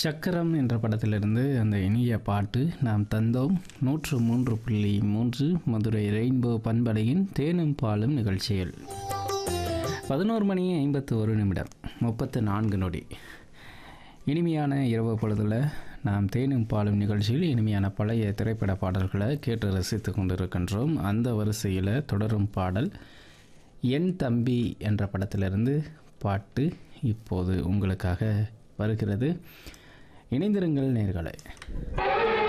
சக்கரம் என்ற படத்திலிருந்து அந்த இனிய பாட்டு நாம் தந்தோம் நூற்று மூன்று புள்ளி மூன்று மதுரை ரெயின்போ பண்பலையின் தேனும் பாலும் நிகழ்ச்சியில் பதினோரு மணி ஐம்பத்து ஒரு நிமிடம் முப்பத்து நான்கு நொடி இனிமையான இரவு பொழுதில் நாம் தேனும் பாலும் நிகழ்ச்சியில் இனிமையான பழைய திரைப்பட பாடல்களை கேட்டு ரசித்து கொண்டிருக்கின்றோம் அந்த வரிசையில் தொடரும் பாடல் என் தம்பி என்ற படத்திலிருந்து பாட்டு இப்போது உங்களுக்காக வருகிறது இணைந்திருங்கள் நேர்களை